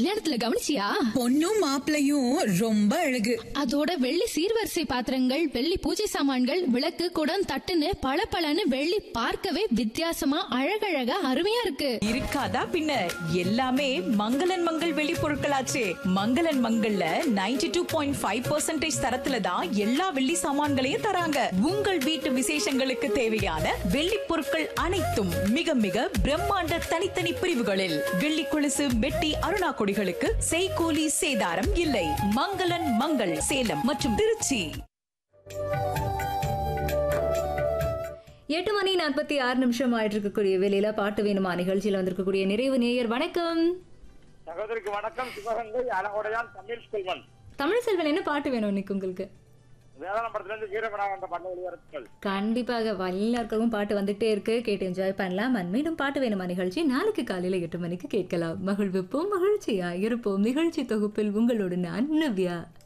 கல்யாணத்துல கவனிச்சியா பொண்ணும் மாப்பிளையும் ரொம்ப அழகு அதோட வெள்ளி சீர்வரிசை பாத்திரங்கள் வெள்ளி பூஜை சாமான்கள் விளக்கு குடம் தட்டுன்னு பளபளன்னு வெள்ளி பார்க்கவே வித்தியாசமா அழகழகா அருமையா இருக்கு இருக்காதா பின்ன எல்லாமே மங்களன் மங்கள் வெளி பொருட்களாச்சே மங்களன் மங்கள்ல 92.5% டூ பாயிண்ட் ஃபைவ் தரத்துல தான் எல்லா வெள்ளி சாமான்களையும் தராங்க உங்கள் வீட்டு விசேஷங்களுக்கு தேவையான வெள்ளி பொருட்கள் அனைத்தும் மிக மிக பிரம்மாண்ட தனித்தனி பிரிவுகளில் வெள்ளி கொலுசு மெட்டி அருணா கொடிகளுக்கு செய்கூலி சேதாரம் இல்லை மங்களன் மங்கள் சேலம் மற்றும் திருச்சி எட்டு மணி நாற்பத்தி ஆறு நிமிஷம் ஆயிட்டு இருக்கக்கூடிய வேலையில பாட்டு வேணுமா நிகழ்ச்சியில் வந்திருக்கக்கூடிய நிறைவு நேயர் வணக்கம் சகோதரிக்கு வணக்கம் சிவகங்கை அழகுடையான் தமிழ் செல்வன் தமிழ் செல்வன் என்ன பாட்டு வேணும் இன்னைக்கு உங்களுக்கு வேதாளம் படத்துல இருந்து வீரமனாக என்ற பண்ண வெளிவரத்துகள் கண்டிப்பாக எல்லாருக்கும் பாட்டு வந்துட்டே இருக்கு கேட்டு என்ஜாய் பண்ணலாம் அண்ட் மீண்டும் பாட்டு வேணுமா நிகழ்ச்சி நாளைக்கு காலையில எட்டு மணிக்கு கேட்கலாம் மகிழ்விப்போம் மகிழ்ச்சியா இருப்போம் நிகழ்ச்சி தொகுப்பில் உங்களோடு நான் நவ்யா